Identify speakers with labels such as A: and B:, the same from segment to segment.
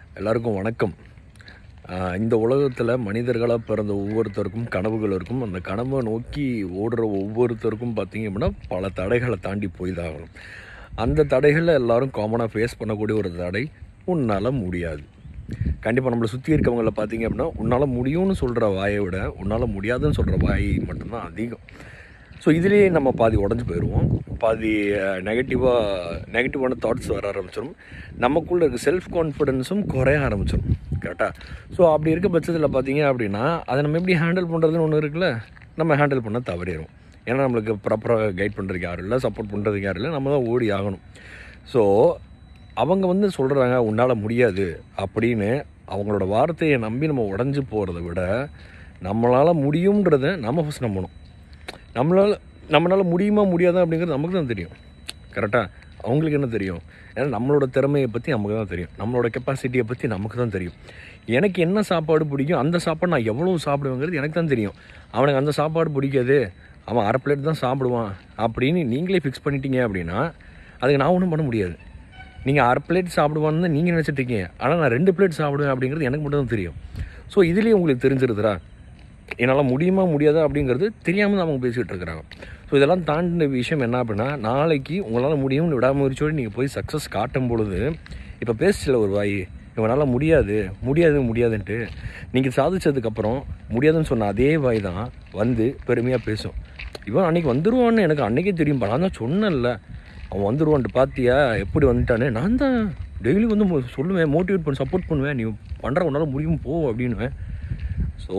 A: எல்லாருக்கும் வணக்கம் ஆஹ் இந்த உலகத்தில் மனிதர்களாக பிறந்த ஒவ்வொருத்தருக்கும் கனவுகள் இருக்கும் அந்த கனவை நோக்கி ஓடுற ஒவ்வொருத்தருக்கும் பார்த்தீங்க அப்படின்னா பல தடைகளை தாண்டி போய் தான் ஆகணும் அந்த தடைகளை எல்லாரும் காமனாக ஃபேஸ் பண்ணக்கூடிய ஒரு தடை உன்னால் முடியாது கண்டிப்பாக நம்மளை சுற்றி இருக்கவங்கள பார்த்தீங்க அப்படின்னா உன்னால் முடியும்னு சொல்கிற வாயை விட உன்னால் முடியாதுன்னு சொல்கிற வாய் மட்டும்தான் அதிகம் ஸோ இதுலேயே நம்ம பாதி உடஞ்சி போயிடுவோம் பாதி நெகட்டிவாக நெகட்டிவான தாட்ஸ் வர ஆரம்பிச்சிடும் நமக்குள்ளே இருக்க செல்ஃப் கான்ஃபிடென்ஸும் குறைய ஆரம்பிச்சிடும் கரெக்டாக ஸோ அப்படி இருக்க பட்சத்தில் பார்த்தீங்க அப்படின்னா அதை நம்ம எப்படி ஹேண்டில் பண்ணுறதுன்னு ஒன்று இருக்குல்ல நம்ம ஹேண்டில் பண்ண தவறிடும் ஏன்னா நம்மளுக்கு ப்ராப்பராக கைட் பண்ணுறதுக்கு யாரும் இல்லை சப்போர்ட் பண்ணுறதுக்கு யாரும் இல்லை நம்ம தான் ஓடி ஆகணும் ஸோ அவங்க வந்து சொல்கிறாங்க உன்னால் முடியாது அப்படின்னு அவங்களோட வார்த்தையை நம்பி நம்ம உடஞ்சி போகிறத விட நம்மளால் முடியுன்றத நம்ம ஃபஸ்ட் நம்பணும் நம்மளால் நம்மளால் முடியுமா முடியாதா அப்படிங்கிறது நமக்கு தான் தெரியும் கரெக்டாக அவங்களுக்கு என்ன தெரியும் ஏன்னா நம்மளோட திறமையை பற்றி நமக்கு தான் தெரியும் நம்மளோட கெப்பாசிட்டியை பற்றி நமக்கு தான் தெரியும் எனக்கு என்ன சாப்பாடு பிடிக்கும் அந்த சாப்பாடு நான் எவ்வளோ சாப்பிடுவேங்கிறது எனக்கு தான் தெரியும் அவனுக்கு அந்த சாப்பாடு பிடிக்காது அவன் அரை பிளேட் தான் சாப்பிடுவான் அப்படின்னு நீங்களே ஃபிக்ஸ் பண்ணிட்டீங்க அப்படின்னா அதுக்கு நான் ஒன்றும் பண்ண முடியாது நீங்கள் அரை பிளேட் சாப்பிடுவான்னு தான் நீங்கள் நினச்சிட்டு இருக்கீங்க ஆனால் நான் ரெண்டு பிளேட் சாப்பிடுவேன் அப்படிங்கிறது எனக்கு மட்டும் தான் தெரியும் ஸோ இதுலேயே உங்களுக்கு தெரிஞ்சிருதுரா என்னால் முடியுமா முடியாதா அப்படிங்கிறது தெரியாமல் தான் அவங்க பேசிகிட்டு இருக்கிறாங்க ஸோ இதெல்லாம் தாண்டின விஷயம் என்ன அப்படின்னா நாளைக்கு உங்களால் முடியும்னு விடாமுயற்சியோடு நீங்கள் போய் சக்ஸஸ் காட்டும் பொழுது இப்போ பேசல ஒரு வாய் இவனால் முடியாது முடியாது முடியாதுன்ட்டு நீங்கள் சாதிச்சதுக்கப்புறம் முடியாதுன்னு சொன்ன அதே வாய் தான் வந்து பெருமையாக பேசும் இவன் அன்னைக்கு வந்துருவான்னு எனக்கு அன்னைக்கே தெரியும் நான் தான் சொன்னேன்ல அவன் வந்துருவான்ட்டு பார்த்தியா எப்படி வந்துட்டானே நான் தான் டெய்லி வந்து மோ- சொல்லுவேன் மோட்டிவேட் பண்ணி சப்போர்ட் பண்ணுவேன் நீ பண்ணுற உன்னால் முடியும் போ அப்படின்னுவேன் ஸோ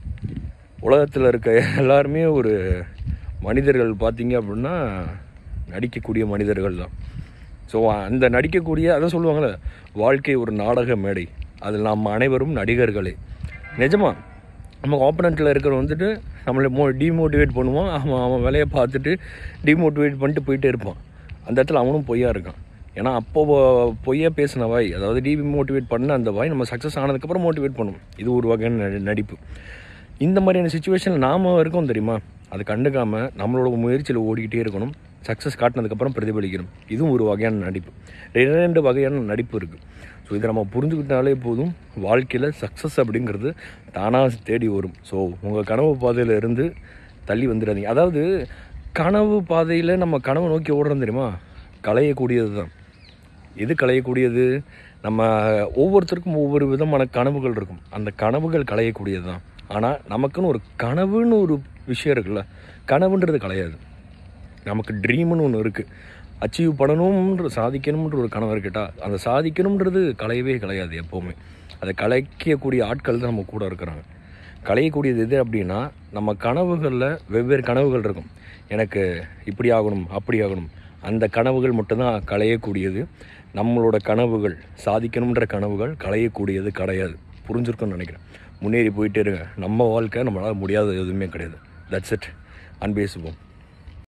A: உலகத்தில் இருக்க எல்லாருமே ஒரு மனிதர்கள் பார்த்தீங்க அப்படின்னா நடிக்கக்கூடிய மனிதர்கள் தான் ஸோ அந்த நடிக்கக்கூடிய அதான் சொல்லுவாங்கள்ல வாழ்க்கை ஒரு நாடக மேடை அதில் நாம் அனைவரும் நடிகர்களே நிஜமா நம்ம ஆப்பனண்ட்டில் இருக்கிற வந்துட்டு நம்மளை மோ டிமோட்டிவேட் பண்ணுவான் அவன் அவன் வேலையை பார்த்துட்டு டிமோட்டிவேட் பண்ணிட்டு போயிட்டே இருப்பான் அந்த இடத்துல அவனும் பொய்யா இருக்கான் ஏன்னா அப்போ வ- பொய்யா பேசின வாய் அதாவது டிமோட்டிவேட் பண்ண அந்த வாய் நம்ம சக்ஸஸ் ஆனதுக்கப்புறம் மோட்டிவேட் பண்ணும் இது ஒரு வகையான நடி- நடிப்பு இந்த மாதிரியான சுச்சுவேஷனில் நாம இருக்கோம் தெரியுமா அது கண்டுக்காம நம்மளோட முயற்சியில் ஓடிக்கிட்டே இருக்கணும் சக்ஸஸ் காட்டினதுக்கப்புறம் பிரதிபலிக்கணும் இதுவும் ஒரு வகையான நடிப்பு ரெண்டு வகையான நடிப்பு இருக்குது ஸோ இதை நம்ம புரிஞ்சுக்கிட்டாலே போதும் வாழ்க்கையில் சக்ஸஸ் அப்படிங்கிறது தானாக தேடி வரும் ஸோ உங்கள் கனவு பாதையில் இருந்து தள்ளி வந்துடாதீங்க அதாவது கனவு பாதையில் நம்ம கனவை நோக்கி ஓடுறோம் தெரியுமா களையக்கூடியது தான் எது களையக்கூடியது நம்ம ஒவ்வொருத்தருக்கும் ஒவ்வொரு விதமான கனவுகள் இருக்கும் அந்த கனவுகள் களையக்கூடியது தான் ஆனால் நமக்குன்னு ஒரு கனவுன்னு ஒரு விஷயம் இருக்குல்ல கனவுன்றது களையாது நமக்கு ட்ரீம்னு ஒன்று இருக்குது அச்சீவ் பண்ணணும்ன்ற சாதிக்கணும்ன்ற ஒரு கனவு இருக்கட்டா அந்த சாதிக்கணுன்றது கலையவே கலையாது எப்போவுமே அதை கலைக்கக்கூடிய ஆட்கள் தான் நம்ம கூட இருக்கிறாங்க கலையக்கூடியது எது அப்படின்னா நம்ம கனவுகளில் வெவ்வேறு கனவுகள் இருக்கும் எனக்கு இப்படி ஆகணும் அப்படி ஆகணும் அந்த கனவுகள் மட்டும்தான் களையக்கூடியது நம்மளோட கனவுகள் சாதிக்கணுன்ற கனவுகள் களையக்கூடியது கிடையாது புரிஞ்சிருக்கும்னு நினைக்கிறேன் முன்னேறி போயிட்டே இருங்க நம்ம வாழ்க்கை நம்மளால் முடியாத எதுவுமே கிடையாது தட்ஸ் இட் அன்பேசுவோம்